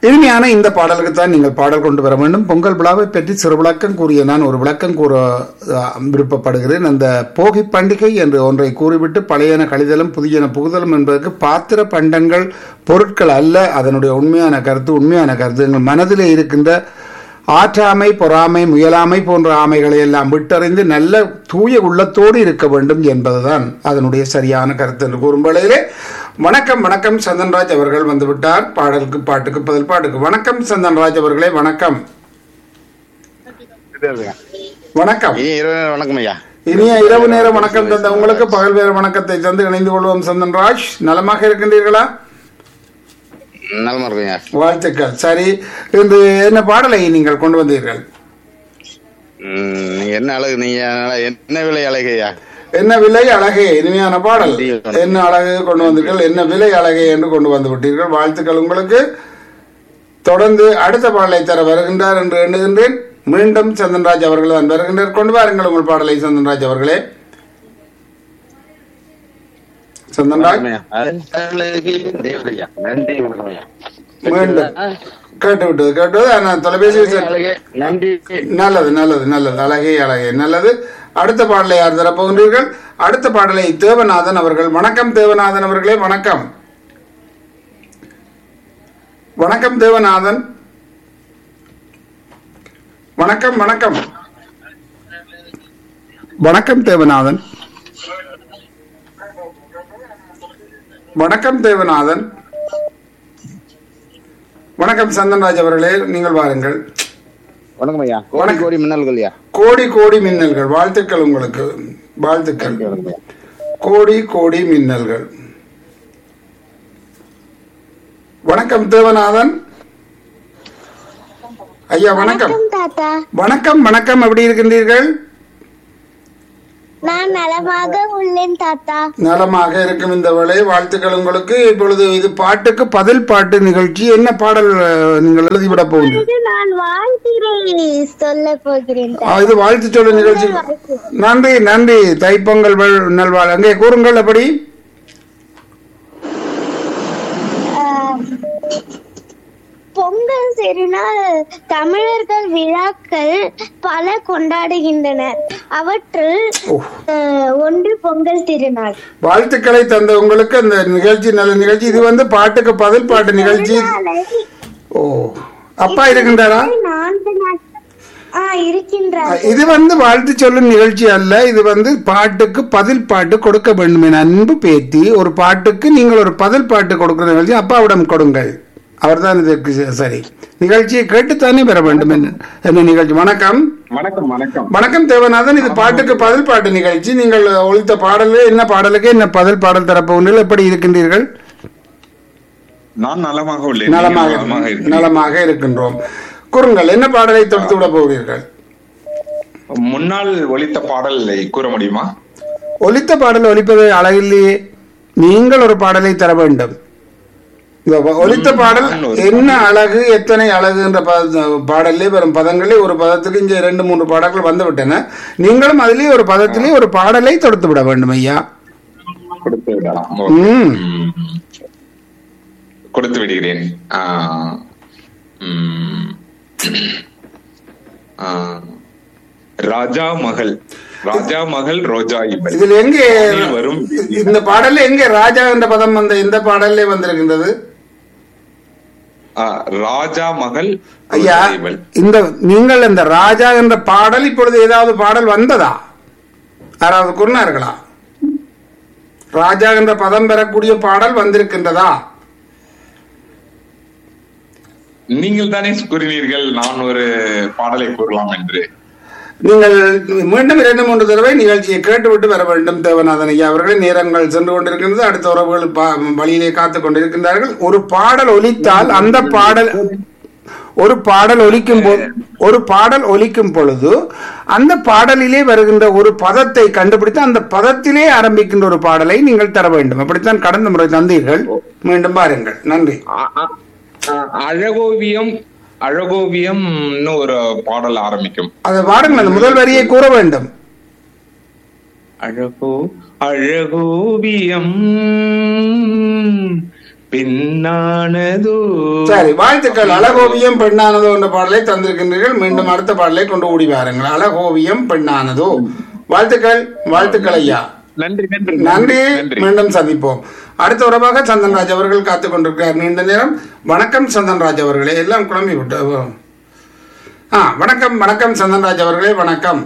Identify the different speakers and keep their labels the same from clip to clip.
Speaker 1: இனிமையான இந்த பாடலுக்கு தான் நீங்கள் பாடல் கொண்டு வர வேண்டும் பொங்கல் விழாவை பற்றி சிறு விளக்கம் கூறிய நான் ஒரு விளக்கம் கூற அஹ், விருப்பப்படுகிறேன் அந்த போகி பண்டிகை என்று ஒன்றை கூறிவிட்டு பழையன கழிதலும் புதியன புகுதலும் என்பதற்கு பாத்திர பண்டங்கள் பொருட்கள் அல்ல அதனுடைய உண்மையான கருத்து உண்மையான கருத்து எங்கள் மனதிலே இருக்கின்ற ஆற்றாமை பொறாமை முயலாமை போன்ற ஆமைகளை எல்லாம் விட்டறிந்து நல்ல தூய உள்ளத்தோடு இருக்க வேண்டும் என்பதுதான் அதனுடைய சரியான கருத்து என்று கூறும் வேளையிலே வணக்கம் வணக்கம் சந்தன்ராஜ் அவர்கள் வந்துவிட்டார் பாடலுக்கு பாட்டுக்கு பதில் பாட்டுக்கு வணக்கம் சந்தன்ராஜ் அவர்களே வணக்கம் வணக்கம்
Speaker 2: இனி இரவு நேரம் வணக்கம் ஐயா
Speaker 1: இனிய இரவு நேர வணக்கம் தந்த உங்களுக்கு பகல் வேற வணக்கத்தை தந்து இணைந்து கொள்வோம் சந்தன்ராஜ் நலமாக இருக்கின்றீர்களா
Speaker 2: நலமா இருக்கும் ஐயா
Speaker 1: வாழ்த்துக்கள் சரி இன்று என்ன பாடலை நீங்கள் கொண்டு வந்தீர்கள்
Speaker 2: ம், நீங்க என்ன அழகு நீங்க நல்லா என்ன விலை அழகு ஐயா
Speaker 1: என்ன விலை அழகே இனிமையான பாடல்
Speaker 2: நன்றி.
Speaker 1: என்ன அழகு கொண்டு வந்தீர்கள் என்ன விலை அழகே என்று கொண்டு வந்து விட்டீர்கள் வாழ்த்துக்கள் உங்களுக்கு தொடர்ந்து அடுத்த பாடலை தர வருகின்றார் என்று எண்ணுகின்றேன் மீண்டும் சந்தன்ராஜ் அவர்கள் தான் வருகின்றார் கொண்டு வாருங்கள் உங்கள் பாடலை சந்தன்ராஜ் அவர்களே சந்தன்ராஜ்
Speaker 2: வணக்கம் ஐயா. அழகு தேவதை ஐயா. நன்றி வணக்கம் ஐயா.
Speaker 1: மீண்டும் கேட்டு விட்டது கேட்டது ஆனால் தொலைபேசி
Speaker 2: அழகு நன்றி
Speaker 1: நல்லது நல்லது நல்லது அழகே அழகே நல்லது அடுத்த பாடலை யார் தரப்போகின்றீர்கள் அடுத்த பாடலை தேவநாதன் அவர்கள் வணக்கம் தேவநாதன் அவர்களே வணக்கம் வணக்கம் தேவநாதன் வணக்கம் வணக்கம் வணக்கம் தேவநாதன் வணக்கம் தேவநாதன் வணக்கம் சந்தன்ராஜ் அவர்களே நீங்கள் வாருங்கள்
Speaker 2: வணக்கம் ஐயா கோடி கோடி மின்னல்கள் ஐயா
Speaker 1: கோடி கோடி மின்னல்கள் வாழ்த்துக்கள் உங்களுக்கு வாழ்த்துக்கள்
Speaker 2: நன்றி வணக்கம் ஐயா
Speaker 1: கோடி கோடி மின்னல்கள் வணக்கம் தேவநாதன் ஐயா வணக்கம்
Speaker 3: வணக்கம் தாத்தா
Speaker 1: வணக்கம் வணக்கம் எப்படி இருக்கின்றீர்கள்
Speaker 3: நான் நலமாக உள்ளேன் தாத்தா
Speaker 1: நலமாக இருக்கும் இந்த வேளை வாழ்த்துக்கள் உங்களுக்கு இப்பொழுது இது பாட்டுக்கு பதில் பாட்டு நிகழ்ச்சி என்ன பாடல் அஹ், நீங்கள் எழுதிவிட போகிறீர்கள்
Speaker 3: இது நான் வாழ்த்துரை சொல்ல போகிறேன்
Speaker 1: ஆ, இது வாழ்த்து சொல்ல நிகழ்ச்சி நன்றி நன்றி தைப்பொங்கல் வள்- நல்வாழ் அங்கே கூறுங்கள் அப்படி
Speaker 3: ஆஹ், பொங்கல் திருநாள் தமிழர்கள் விழாக்கள் பல கொண்டாடுகின்றனர் அவற்றுள்
Speaker 1: ஓ
Speaker 3: ஆஹ், ஒன்று பொங்கல் திருநாள்
Speaker 1: வாழ்த்துக்களை தந்த உங்களுக்கு அந்த நிகழ்ச்சி நல்ல நிகழ்ச்சி இது வந்து பாட்டுக்கு பதில் பாட்டு நிகழ்ச்சி
Speaker 3: திருநாளை
Speaker 1: ஓ அப்பா இருக்கின்றாரா
Speaker 3: நான்கு நாட்கள் ஆ இருக்கின்றார்
Speaker 1: இது வந்து வாழ்த்து சொல்லும் நிகழ்ச்சி அல்ல இது வந்து பாட்டுக்கு பதில் பாட்டு கொடுக்க வேண்டும் என அன்பு பேத்தி ஒரு பாட்டுக்கு நீங்கள் ஒரு பதில் பாட்டு கொடுக்கிற நிகழ்ச்சி அப்பாவிடம் கொடுங்கள் அவர்தான் இதற்கு ச- சரி நிகழ்ச்சியை கேட்டுத்தானே பெற வேண்டும் என்ன என்ன நிகழ்ச்சி வணக்கம்
Speaker 4: வணக்கம் வணக்கம்
Speaker 1: வணக்கம் தேவநாதன் இது பாட்டுக்கு பதில் பாட்டு நிகழ்ச்சி நீங்கள் ஒழித்த பாடல் என்ன பாடலுக்கு என்ன பதில் பாடல் தரப்போகிறீர்கள் எப்படி இருக்கின்றீர்கள்
Speaker 4: நான் நலமாக உள்ளேன் நீங்கள்
Speaker 1: நலமாக
Speaker 4: நலமாக இருக்கிறீர்கள்.
Speaker 1: நலமாக இருக்கின்றோம் கூறுங்கள் என்ன பாடலை தொடுத்து விட போகிறீர்கள்
Speaker 4: முன்னால் ஒலித்த பாடலை கூற முடியுமா
Speaker 1: ஒலித்த பாடல் ஒலிப்பது அழகில்லையே நீங்கள் ஒரு பாடலை தர வேண்டும் இந்த ஒ- ஒலித்த பாடல்
Speaker 4: நான் ஒரு
Speaker 1: என்ன அழகு எத்தனை அழகு என்ற பத- பாடல்லே வரும் பதங்களே ஒரு பதத்துக்கு இங்கே இரண்டு மூன்று பாடல்கள் வந்து விட்டன நீங்களும் அதிலே ஒரு பதத்திலே ஒரு பாடலை தொடுத்து விட வேண்டும் ஐயா
Speaker 4: கொடுத்து விடலாம் ஓ.
Speaker 1: ம்
Speaker 4: ம். கொடுத்து விடுகிறேன் ஆ. ம். ஆ. ராஜா மகள் ராஜா மகள் ரோஜா இவள்
Speaker 1: இதில் எங்கே
Speaker 4: வானில் வரும்
Speaker 1: இந்த பாடல்ல எங்கே ராஜா என்ற பதம் வந்த இந்த பாடல்லே வந்திருக்கின்றது
Speaker 4: ஆ, ராஜா மகள்
Speaker 1: ஐயா
Speaker 4: ரோஜா இவள்
Speaker 1: இந்த நீங்கள் இந்த ராஜா என்ற பாடல் இப்பொழுது ஏதாவது பாடல் வந்ததா யாராவது கூறினார்களா ராஜா என்ற பதம் பெறக்கூடிய பாடல் வந்திருக்கின்றதா
Speaker 4: நீங்கள் தானே கூறினீர்கள் நான் ஒரு பாடலை கூறலாம் என்று
Speaker 1: நீங்கள் மீண்டும் இரண்டு மூன்று தடவை நிகழ்ச்சியை கேட்டுவிட்டு வர வேண்டும் தேவநாதன் ஐயா அவர்களே நேரங்கள் சென்று கொண்டிருக்கின்றது அடுத்த உறவுகள் பா- வழியிலே காத்துக் கொண்டிருக்கின்றார்கள் ஒரு பாடல் ஒலித்தால் அந்த பாடல் ஒரு பாடல் ஒலிக்கும் போது ஒரு பாடல் ஒலிக்கும் பொழுது அந்த பாடலிலே வருகின்ற ஒரு பதத்தை கண்டுபிடித்து அந்த பதத்திலே ஆரம்பிக்கின்ற ஒரு பாடலை நீங்கள் தர வேண்டும் அப்படித்தான் கடந்த முறை தந்தீர்கள் மீண்டும் பாருங்கள் நன்றி
Speaker 4: அ- அ- அ- அழகோவியம் அழகோவியம் ஒரு பாடல் ஆரம்பிக்கும்
Speaker 1: அதை பாருங்கள் அந்த முதல் வரியை கூற வேண்டும்
Speaker 4: அழகோ அழகோவியம் பெண்ணானதோ
Speaker 1: சரி வாழ்த்துக்கள் அழகோவியம் பெண்ணானதோ என்ற பாடலை தந்திருக்கின்றீர்கள் மீண்டும் அடுத்த பாடலை கொண்டு ஓடி வாருங்கள் அழகோவியம் பெண்ணானதோ வாழ்த்துக்கள் வாழ்த்துக்கள் ஐயா
Speaker 4: நன்றி நன்றி
Speaker 1: நன்றி மீண்டும் சந்திப்போம் அடுத்த உறவாக சந்தன்ராஜ் அவர்கள் காத்துக் கொண்டிருக்கிறார் நீண்ட நேரம் வணக்கம் சந்தன்ராஜ் அவர்களே எல்லாம் குழம்பி விட்டு ஆ வணக்கம் வணக்கம் சந்தன்ராஜ் அவர்களே வணக்கம்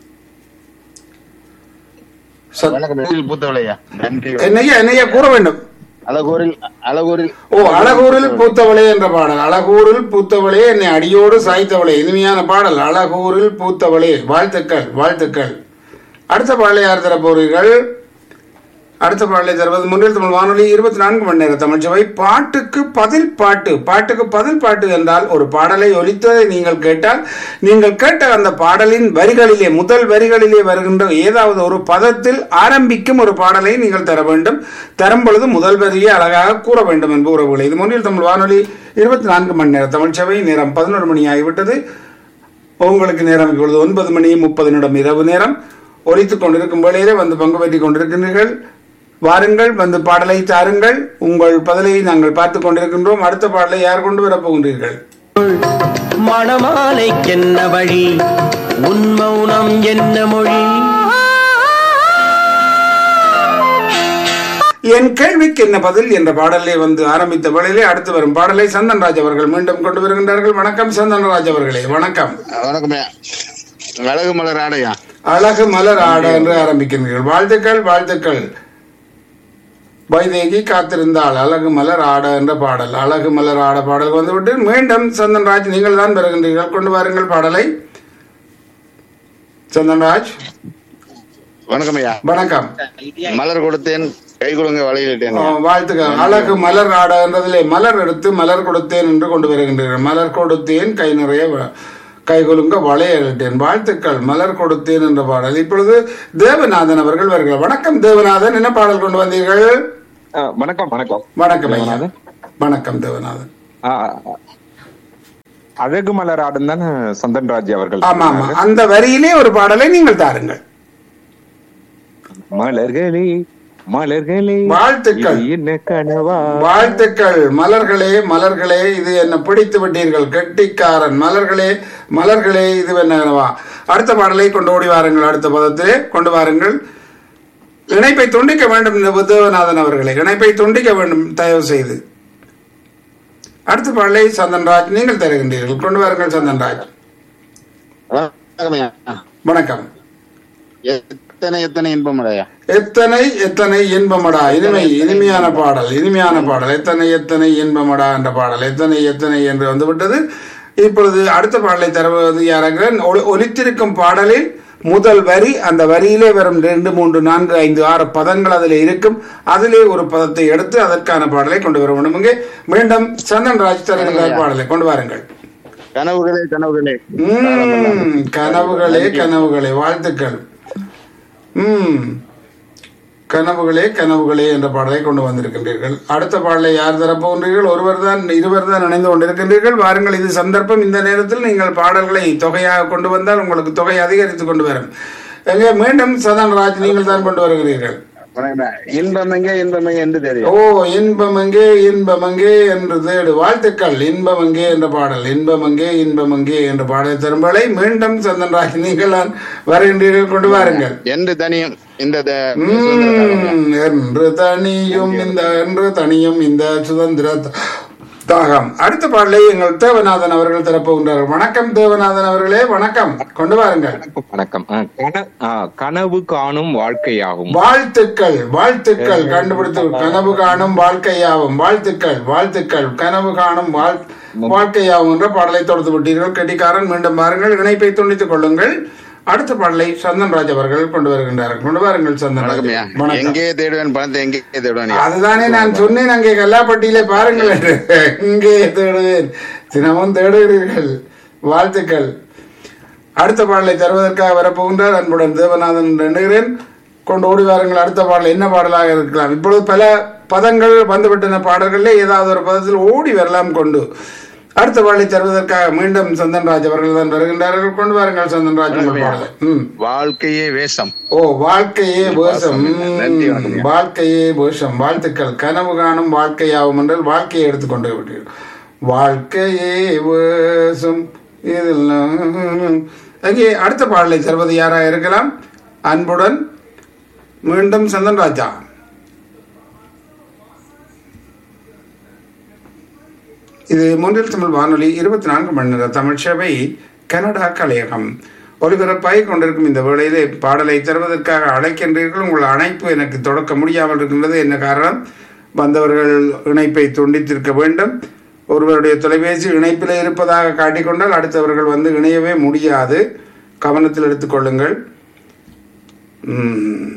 Speaker 1: ச-
Speaker 2: வணக்கம் பூத்தவளையா நன்றி
Speaker 1: என்னையா என்னையா கூற வேண்டும்
Speaker 2: அழகூரில் அழகூரில்
Speaker 1: ஓ அழகூரில் பூத்தவளே என்ற பாடல் அழகூரில் பூத்தவளே என்னை அடியோடு சாய்த்தவளே இனிமையான பாடல் அழகூரில் பூத்தவளே வாழ்த்துக்கள் வாழ்த்துக்கள் அடுத்த பாடலை யார் தர போறீர்கள் அடுத்த பாடலை தருவது முன்னில் தமிழ் வானொலி இருபத்தி நான்கு மணி நேர தமிழ்ச்சபை பாட்டுக்கு பதில் பாட்டு பாட்டுக்கு பதில் பாட்டு என்றால் ஒரு பாடலை ஒலித்ததை நீங்கள் கேட்டால் நீங்கள் கேட்ட அந்த பாடலின் வரிகளிலே முதல் வரிகளிலே வருகின்ற ஏதாவது ஒரு பதத்தில் ஆரம்பிக்கும் ஒரு பாடலை நீங்கள் தர வேண்டும் தரும் பொழுது முதல் வரியை அழகாக கூற வேண்டும் என்பது உறவுகளை இது முன்னில் தமிழ் வானொலி இருபத்தி நான்கு மணி நேர தமிழ்ச்சபை நேரம் பதினொரு மணி ஆகிவிட்டது உங்களுக்கு நேரம் இப்பொழுது ஒன்பது மணி முப்பது நிமிடம் இரவு நேரம் ஒலித்துக் கொண்டிருக்கும் வேளையிலே வந்து பங்கு பெற்றுக் கொண்டிருக்கின்றீர்கள் வாருங்கள் வந்து பாடலை தாருங்கள் உங்கள் பதிலை நாங்கள் பார்த்துக் கொண்டிருக்கின்றோம் அடுத்த பாடலை யார் கொண்டு வரப் போகின்றீர்கள்
Speaker 5: மணமாலைக்கென்ன வழி உன் மௌனம் என்ன மொழி
Speaker 1: என் கேள்விக்கு என்ன பதில் என்ற பாடலை வந்து ஆரம்பித்த வேளையிலே அடுத்து வரும் பாடலை சந்தன்ராஜ் அவர்கள் மீண்டும் கொண்டு வருகின்றார்கள் வணக்கம் சந்தன்ராஜ் அவர்களே வணக்கம்
Speaker 2: வணக்கம்யா அழகு மலர் ஆடையா
Speaker 1: அழகு மலர் ஆட என்று ஆரம்பிக்கின்றீர்கள் வாழ்த்துக்கள் வாழ்த்துக்கள் வைதேகி காத்திருந்தாள் அழகு மலர் ஆட என்ற பாடல் அழகு மலர் ஆட பாடல் வந்துவிட்டு மீண்டும் சந்தன்ராஜ் நீங்கள் தான் பெறுகின்றீர்கள் கொண்டு வாருங்கள் பாடலை சந்தன்ராஜ்
Speaker 2: வணக்கம்யா
Speaker 1: வணக்கம்
Speaker 2: மலர் கொடுத்தேன் கை கொடுங்க வளையிலிட்டேன்
Speaker 1: ஆ, வாழ்த்துக்கள் அழகு மலர் ஆட என்றதிலே மலர் எடுத்து மலர் கொடுத்தேன் என்று கொண்டு வருகின்றீர்கள் மலர் கொடுத்தேன் கை நிறைய வ- கை கொலுங்க வளையலிட்டேன் வாழ்த்துக்கள் மலர் கொடுத்தேன் என்ற பாடல் இப்பொழுது தேவநாதன் அவர்கள் வருகிறார் வணக்கம் தேவநாதன் என்ன பாடல் கொண்டு வந்தீர்கள்
Speaker 4: ஆ, வணக்கம் வணக்கம்
Speaker 1: வணக்கம் ஐயா.
Speaker 4: தேவநாதன்.
Speaker 1: வணக்கம் தேவநாதன்
Speaker 4: ஆ, அழகு மலர் ஆடும் தானே சந்தன்ராஜ் அவர்கள்
Speaker 1: ஆமா ஆமா அந்த வரியிலே ஒரு பாடலை நீங்கள் தாருங்கள்
Speaker 4: மலர்களே மலர்களே
Speaker 1: வாழ்த்துக்கள்.
Speaker 4: இது என்ன கனவா
Speaker 1: வாழ்த்துக்கள் மலர்களே மலர்களே இது என்ன பிடித்து விட்டீர்கள் கெட்டிக்காரன் மலர்களே மலர்களே இது என்னவா அடுத்த பாடலை கொண்டு ஓடி வாருங்கள் அடுத்த பதத்திலே கொண்டு வாருங்கள் இணைப்பை துண்டிக்க வேண்டும் இந்த புத்தவநாதன் அவர்களே இணைப்பை துண்டிக்க வேண்டும் தயவு செய்து அடுத்த பாடலை சந்தன்ராஜ் நீங்கள் தருகின்றீர்கள் கொண்டு வாருங்கள் சந்தன்ராஜ்
Speaker 2: வணக்கம்யா
Speaker 1: வணக்கம்
Speaker 2: எத்தனை எத்தனை இன்பம் அடையா
Speaker 1: எத்தனை எத்தனை இன்பமடா இனிமை இனிமையான பாடல் இனிமையான பாடல் எத்தனை எத்தனை இன்பமடா என்ற பாடல் எத்தனை எத்தனை என்று வந்துவிட்டது இப்பொழுது அடுத்த பாடலை தருவது யாராக ஒலி- ஒலித்திருக்கும் பாடலில் முதல் வரி அந்த வரியிலே வரும் ரெண்டு மூன்று நான்கு ஐந்து ஆறு பதங்கள் அதில் இருக்கும் அதிலே ஒரு பதத்தை எடுத்து அதற்கான பாடலை கொண்டு வர வேண்டும் இங்கே மீண்டும் சந்தன் ராஜ் தருகின்ற பாடலை கொண்டு வாருங்கள்
Speaker 2: கனவுகளே கனவுகளே
Speaker 1: உம், கனவுகளே கனவுகளே வாழ்த்துக்கள் உம் கனவுகளே கனவுகளே என்ற பாடலை கொண்டு வந்திருக்கின்றீர்கள் அடுத்த பாடலை யார் தரப்போகின்றீர்கள் ஒருவர் தான் இருவர் தான் இணைந்து கொண்டிருக்கின்றீர்கள் வாருங்கள் இது சந்தர்ப்பம் இந்த நேரத்தில் நீங்கள் பாடல்களை தொகையாக கொண்டு வந்தால் உங்களுக்கு தொகை அதிகரித்து கொண்டு வரும் எங்கே மீண்டும் சதன் ராஜ் நீங்கள் தான் கொண்டு வருகிறீர்கள்
Speaker 2: வணக்கம்யா. இன்பம் எங்கே இன்பம் எங்கே என்று தெரியும்
Speaker 1: ஓ இன்பமங்கே இன்பமங்கே என்று தேடு வாழ்த்துக்கள் இன்பமங்கே என்ற பாடல் இன்பமங்கே இன்பமங்கே என்ற பாடல் திரும்பலை மீண்டும் சந்தன்ராஜ் நீங்கள் தான் வருகின்றீர்கள் கொண்டு வாருங்கள்
Speaker 2: என்று தனியும் இந்த த- சுதந்திர காலம்.
Speaker 1: உம், என்று தனியும் இந்த என்று தனியும் இந்த சுதந்திர த- தாகம் அடுத்த பாடலை எங்கள் தேவநாதன் அவர்கள் திறப்புகின்றார்கள் வணக்கம் தேவநாதன் அவர்களே வணக்கம் கொண்டு வாருங்கள்
Speaker 4: வணக்கம் ஆ, கன- ஆ, கனவு காணும் வாழ்க்கையாகும்
Speaker 1: வாழ்த்துக்கள் வாழ்த்துக்கள் கண்டுபிடித்து கனவு காணும் வாழ்க்கையாகும் வாழ்த்துக்கள் வாழ்த்துக்கள் கனவு காணும் வாழ் வாழ்க்கையாகும் என்ற பாடலை தொடுத்து விட்டீர்கள் கெட்டிக்காரன் மீண்டும் பாருங்கள் இணைப்பை துண்டித்துக் கொள்ளுங்கள் அடுத்த பாடலை சந்தன்ராஜ் அவர்கள் கொண்டு வருகின்றார்கள் கொண்டு வாருங்கள் சந்தன்ராஜ்
Speaker 2: வணக்கம்யா
Speaker 1: வணக்கம்
Speaker 2: எங்கே தேடுவேன் பணத்தை எங்கே தேடுவேன்
Speaker 1: அதுதானே நான் சொன்னேன் அங்கே கல்லாப்பட்டியிலே பாருங்கள் என்று. இங்கே தேடுவேன் தினமும் தேடுகிறீர்கள் வாழ்த்துக்கள் அடுத்த பாடலை தருவதற்காக வரப்போகின்றார் அன்புடன் தேவநாதன் எண்ணுகிறேன் கொண்டு ஓடி வாருங்கள் அடுத்த பாடல் என்ன பாடலாக இருக்கலாம் இப்பொழுது பல பதங்கள் வந்துவிட்டன பாடல்களிலே ஏதாவது ஒரு பதத்தில் ஓடி வரலாம் கொண்டு அடுத்த பாடலை தருவதற்காக மீண்டும் சந்தன்ராஜ் அவர்கள் தான் வருகின்றார்கள் கொண்டு வாருங்கள் சந்தன்ராஜ் உங்கள் பாடலை ம்
Speaker 2: வாழ்க்கையே வேஷம்
Speaker 1: ஓ வாழ்க்கையே வேஷம்
Speaker 2: நன்றி,
Speaker 1: ம்,
Speaker 2: வணக்கம்.
Speaker 1: வாழ்க்கையே வேஷம் வாழ்த்துக்கள் கனவு காணும் வாழ்க்கையாகும் என்றால் வாழ்க்கையை எடுத்துக்கொண்டு விட்டீர்கள் வாழ்க்கையே வேஷம் இதில் நான் அங்கே அடுத்த பாடலை தருவது யாராக இருக்கலாம் அன்புடன் மீண்டும் சந்தன் ராஜா இது மூன்றில் தமிழ் வானொலி இருபத்தி நான்கு மணி நேர தமிழ் சேவை கனடா கலையகம் ஒலிபரப்பாய் கொண்டிருக்கும் இந்த வேளையிலே பாடலை தருவதற்காக அழைக்கின்றீர்கள் உங்கள் அழைப்பு எனக்கு தொடக்க முடியாமல் இருக்கின்றது என்ன காரணம் வந்தவர்கள் இணைப்பை துண்டித்திருக்க வேண்டும் ஒருவருடைய தொலைபேசி இணைப்பில் இருப்பதாக காட்டிக்கொண்டால் அடுத்தவர்கள் வந்து இணையவே முடியாது கவனத்தில் எடுத்துக்கொள்ளுங்கள் உம்,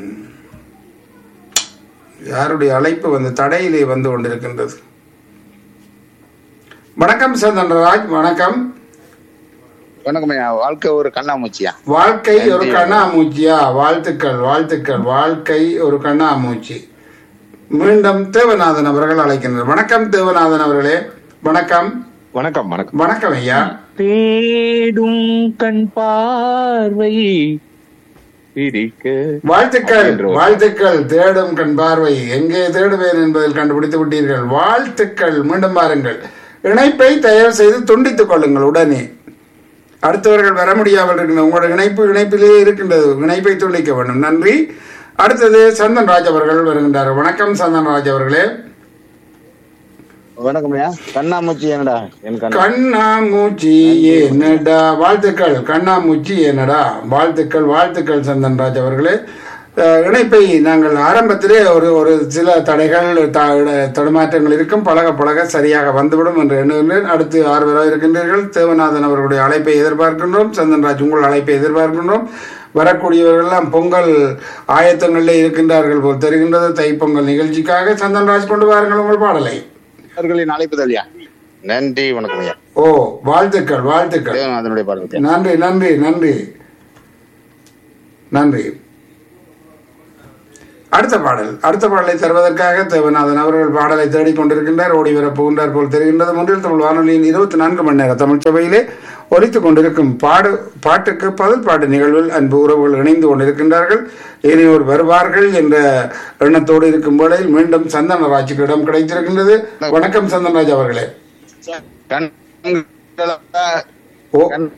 Speaker 1: யாருடைய அழைப்பு வந்து தடையிலே வந்து கொண்டிருக்கின்றது வணக்கம் சந்தன்ராஜ் வணக்கம்
Speaker 2: வணக்கம் ஐயா வாழ்க்கை ஒரு கண்ணாமூச்சியா
Speaker 1: வாழ்க்கை ஒரு கண்ணாமூச்சியா வாழ்த்துக்கள் வாழ்த்துக்கள் வாழ்க்கை ஒரு கண்ணாமூச்சி மீண்டும் தேவநாதன் அவர்கள் அழைக்கின்றனர் வணக்கம் தேவநாதன் அவர்களே வணக்கம்
Speaker 6: வணக்கம் வணக்கம்
Speaker 1: வணக்கம் ஐயா
Speaker 6: தேடும் கண் பார்வை பிரிக்க
Speaker 1: வாழ்த்துக்கள்
Speaker 6: அப்படின்ற ஒரு-
Speaker 1: வாழ்த்துக்கள் தேடும் கண் பார்வை எங்கே தேடுவேன் என்பதில் கண்டுபிடித்து விட்டீர்கள் வாழ்த்துக்கள் மீண்டும் பாருங்கள் இணைப்பை தயவு செய்து துண்டித்துக் கொள்ளுங்கள் உடனே அடுத்தவர்கள் வர முடியாமல் இருக்கின்ற உங்களோட இணைப்பு இணைப்பிலேயே இருக்கின்றது இணைப்பை துண்டிக்க வேண்டும் நன்றி அடுத்தது சந்தன் ராஜ் அவர்கள் வருகின்றார் வணக்கம் சந்தன் ராஜ் அவர்களே
Speaker 2: வணக்கம் ஐயா கண்ணாமூச்சி என்னடா என் கண்ணா
Speaker 1: கண்ணாமூச்சி என்னடா வாழ்த்துக்கள் கண்ணாமூச்சி என்னடா வாழ்த்துக்கள் வாழ்த்துக்கள் சந்தன் ராஜ் அவர்களே அஹ், இணைப்பை நாங்கள் ஆரம்பத்திலே ஒரு ஒரு சில தடைகள் த- தடுமாற்றங்கள் இருக்கும் பழக பழக சரியாக வந்துவிடும் என்று எண்ணுகின்றேன் அடுத்து ஆர்வராக இருக்கின்றீர்கள் தேவநாதன் அவர்களுடைய அழைப்பை எதிர்பார்க்கின்றோம் சந்தன்ராஜ் உங்கள் அழைப்பை எதிர்பார்க்கின்றோம் வரக்கூடியவர்கள்லாம் பொங்கல் ஆயத்தங்களில் இருக்கின்றார்கள் போல் தெரிகின்றது தைப்பொங்கல் நிகழ்ச்சிக்காக சந்தன்ராஜ் கொண்டு வாருங்கள் உங்கள் பாடலை
Speaker 2: அவர்களின் அழைப்புதல் ஐயா நன்றி வணக்கம் ஐயா
Speaker 1: ஓ வாழ்த்துக்கள் வாழ்த்துக்கள்
Speaker 2: தேவநாதனுடைய பாடல்
Speaker 1: நன்றி நன்றி நன்றி நன்றி அடுத்த பாடல் அடுத்த பாடலை தருவதற்காக தேவநாதன் அவர்கள் பாடலை தேடிக் கொண்டிருக்கின்றார் ஓடி வரப் போகின்றார் போல் தெரிகின்றது முன்றில் தமிழ் வானொலியின் இருபத்தி நான்கு மணி நேர தமிழ் சபையிலே ஒலித்துக் கொண்டிருக்கும் பாடு பாட்டுக்கு பதில் பாட்டு நிகழ்வில் அன்பு உறவுகள் இணைந்து கொண்டிருக்கின்றார்கள் இனியோர் வருவார்கள் என்ற எண்ணத்தோடு இருக்கும் வேளையில் மீண்டும் சந்தனராஜுக்கு இடம் கிடைத்திருக்கின்றது வணக்கம் சந்தனராஜ் அவர்களே
Speaker 2: கண்
Speaker 1: ஓ
Speaker 2: கண்